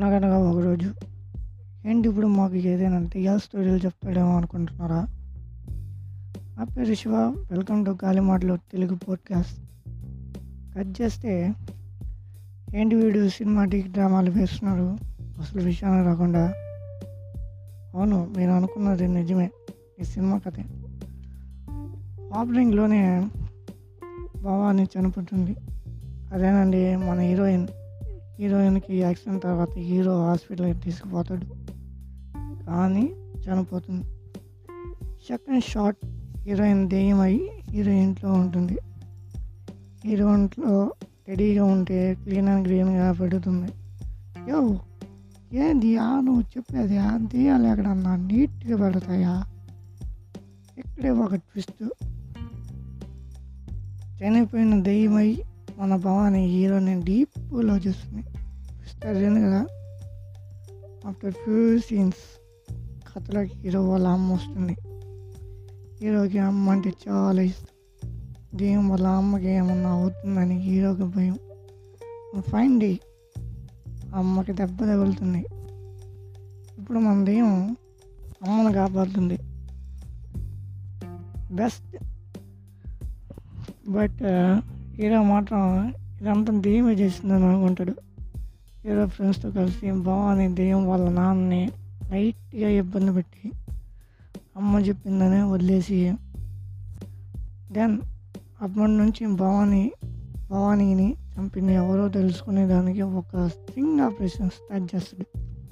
అనగనగా ఒకరోజు ఏంటి ఇప్పుడు మాకు ఏదైనా రియల్ స్టోరీలు చెప్తాడేమో అనుకుంటున్నారా నా పేరు శివ వెల్కమ్ టు గాలి మాటలు తెలుగు పోడ్కాస్ట్ కట్ చేస్తే ఏంటి వీడు సినిమాటిక్ డ్రామాలు వేస్తున్నారు అసలు విషయాన్ని రాకుండా అవును మీరు అనుకున్నది నిజమే ఈ సినిమా కథే ఓపెనింగ్లోనే భవాని చనిపోతుంది అదేనండి మన హీరోయిన్ హీరోయిన్కి యాక్సిడెంట్ తర్వాత హీరో హాస్పిటల్కి తీసుకుపోతాడు కానీ చనిపోతుంది సెకండ్ షాట్ హీరోయిన్ దెయ్యమై హీరో ఇంట్లో ఉంటుంది హీరో ఇంట్లో రెడీగా ఉంటే క్లీన్ అండ్ గ్రీన్గా పెడుతుంది యో ఏంది ఆ నువ్వు చెప్పేది ఆ దెయ్యాలు ఎక్కడన్నా నీట్గా పెడతాయా ఇక్కడే ఒక ట్విస్ట్ చనిపోయిన దెయ్యమై మన భవాని హీరోని డీప్లో చూస్తుంది ట్విస్ట్ అదేంది కదా ఆఫ్టర్ ఫ్యూ సీన్స్ కథలోకి హీరో వాళ్ళ అమ్మ వస్తుంది హీరోకి అమ్మ అంటే చాలా ఇష్టం దెయ్యం వాళ్ళ అమ్మకి ఏమన్నా అవుతుందని హీరోకి భయం ఫైన్ డే అమ్మకి దెబ్బ తగులుతుంది ఇప్పుడు మన దెయ్యం అమ్మను కాపాడుతుంది బెస్ట్ బట్ హీరో మాత్రం ఇదంతా దెయ్యమే చేసిందని అనుకుంటాడు హీరో ఫ్రెండ్స్తో కలిసి భవాని దెయ్యం వాళ్ళ నాన్నని లైట్గా ఇబ్బంది పెట్టి అమ్మ చెప్పిందని వదిలేసి దెన్ అప్పటి నుంచి భవాని భవానీని చంపింది ఎవరో తెలుసుకునే దానికి ఒక స్ట్రింగ్ ఆపరేషన్ స్టార్ట్ చేస్తాడు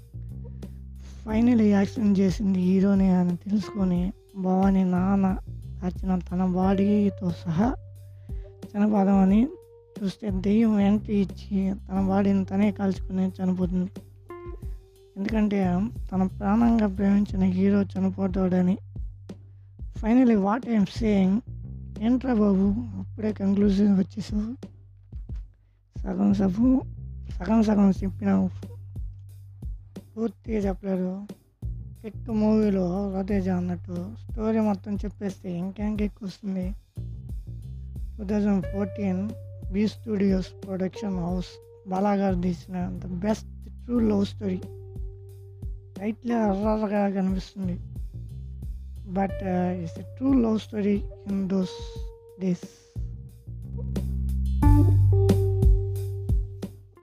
ఫైనల్ యాక్సిడెంట్ చేసింది హీరోనే అని తెలుసుకొని భవాని నాన్న దాచిన తన బాడీతో సహా చనిపోదామని చూస్తే దెయ్యం ఎంట్రీ ఇచ్చి తన బాడీని తనే కాల్చుకుని చనిపోతుంది ఎందుకంటే తన ప్రాణంగా ప్రేమించిన హీరో చనిపోతాడని ఫైనలీ వాట్ ఐఎమ్ సేయింగ్ ఏంట్రా బాబు అప్పుడే కంక్లూజన్ వచ్చేసావు సగం సగం సగం సగం చెప్పినావు పూర్తిగా చెప్పలేదు కిక్ మూవీలో రతేజ అన్నట్టు స్టోరీ మొత్తం చెప్పేస్తే ఇంకేం కిక్ వస్తుంది two thousand fourteen B studios production house బాలాగారు తీసిన the best true love story టైట్లే అర్రగా కనిపిస్తుంది but it's a true love story in those days